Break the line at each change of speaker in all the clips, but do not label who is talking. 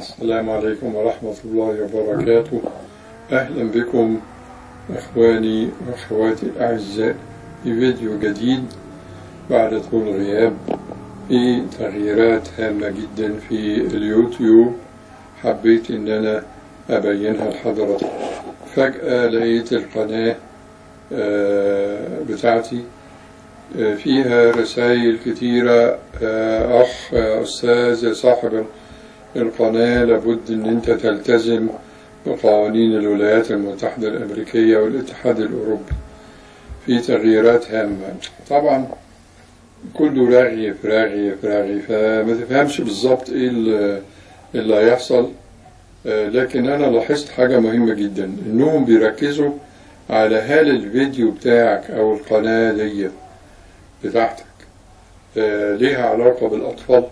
السلام عليكم ورحمة الله وبركاته أهلا بكم إخواني وأخواتي الأعزاء في فيديو جديد بعد طول غياب في تغييرات هامة جدا في اليوتيوب حبيت إن أنا أبينها لحضراتكم فجأة لقيت القناة آه، بتاعتي آه، فيها رسائل كتيرة آه، أخ آه، أستاذ صاحب القناة لابد إن أنت تلتزم بقوانين الولايات المتحدة الأمريكية والاتحاد الأوروبي في تغييرات هامة طبعا كله راغي في راغي في راغي فما تفهمش بالظبط إيه اللي اللي هيحصل آه، لكن أنا لاحظت حاجة مهمة جدا إنهم بيركزوا على هل الفيديو بتاعك أو القناة دي بتاعتك آه، ليها علاقة بالأطفال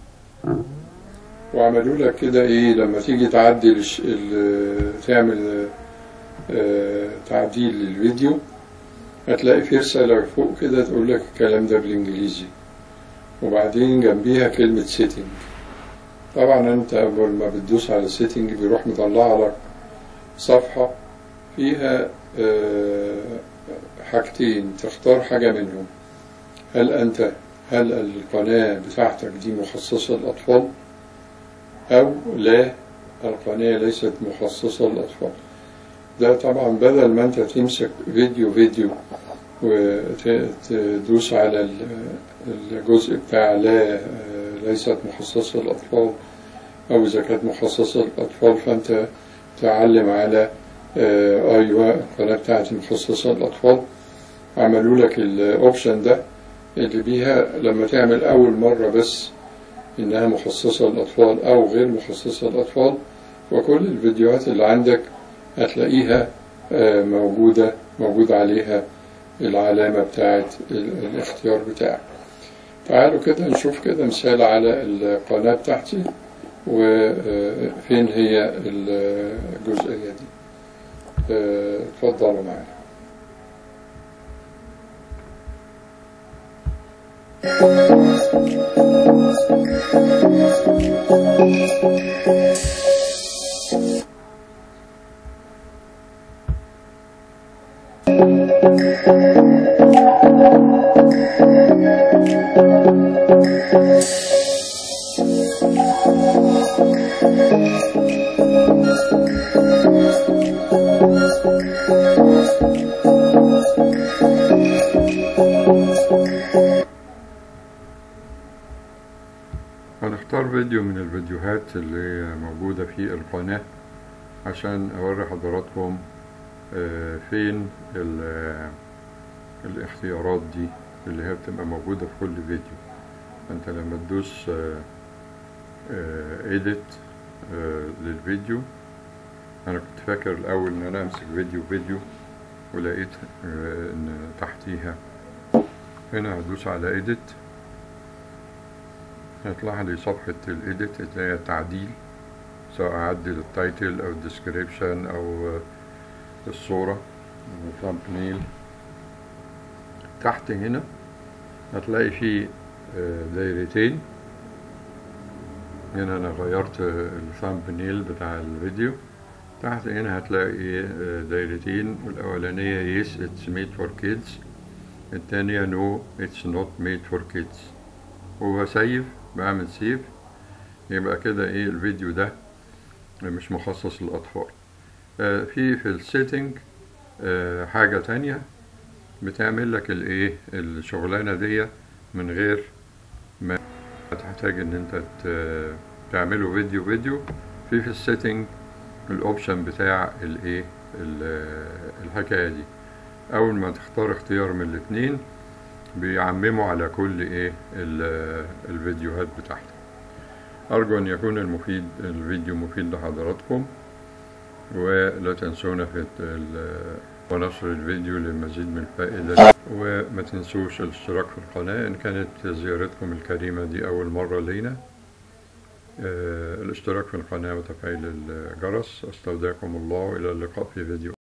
وعملوا لك كده ايه لما تيجي تعدل الش- ال- تعمل آه، تعديل للفيديو هتلاقي في رسالة فوق كده تقول لك الكلام ده بالانجليزي وبعدين جنبيها كلمة سيتنج طبعا انت اول ما بتدوس على سيتنج بيروح مطلع لك صفحة فيها آه، حاجتين تختار حاجة منهم هل انت هل القناة بتاعتك دي مخصصة للأطفال أو لا القناة ليست مخصصة للأطفال ده طبعا بدل ما أنت تمسك فيديو فيديو وتدوس على ال- الجزء بتاع لا آه، ليست مخصصة للأطفال أو إذا كانت مخصصة للأطفال فأنت تعلم على آه، أيوة القناة بتاعتي مخصصة للأطفال عملوا لك الأوبشن ده اللي بيها لما تعمل أول مرة بس إنها مخصصة للأطفال أو غير مخصصة للأطفال وكل الفيديوهات اللي عندك هتلاقيها آه، موجودة موجود عليها العلامة بتاعت ال- الاختيار بتاعك تعالوا كده نشوف كده مثال على القناة بتاعتي وفين هي الجزئية دي آه، اتفضلوا معانا هنختار فيديو من الفيديوهات اللي موجودة في القناة عشان أوري حضراتكم آه، فين ال- الاختيارات دي اللي هي بتبقى موجودة في كل فيديو فأنت لما تدوس edit للفيديو أنا كنت فاكر الأول إن أنا أمسك فيديو فيديو ولقيت آه، إن تحتيها هنا هدوس على edit هيطلع لي صفحة الإيديت اللي هي تعديل سواء أعدل التايتل أو الديسكريبشن أو آه، الصورة الثامبنيل تحت هنا هتلاقي فيه آه، دايرتين هنا أنا غيرت الثامبنيل بتاع الفيديو تحت هنا هتلاقي آه، دايرتين الأولانية yes it's made for kids التانية no it's not made for kids وبسيف بعمل سيف يبقى كده ايه الفيديو ده مش مخصص للأطفال آه في في السيتنج آه حاجة تانية بتعمل لك الايه الشغلانة دي من غير ما تحتاج ان انت ت- تعمله فيديو فيديو في في السيتنج الاوبشن بتاع الايه ال- الحكاية دي اول ما تختار اختيار من الاتنين بيعمموا على كل ايه ال- الفيديوهات بتاعتك ارجو ان يكون المفيد الفيديو مفيد لحضراتكم ولا تنسونا في ال- ونشر الفيديو للمزيد من الفائدة وما تنسوش الاشتراك في القناة إن كانت زيارتكم الكريمة دي أول مرة لينا آه، الاشتراك في القناة وتفعيل الجرس أستودعكم الله وإلى اللقاء في فيديو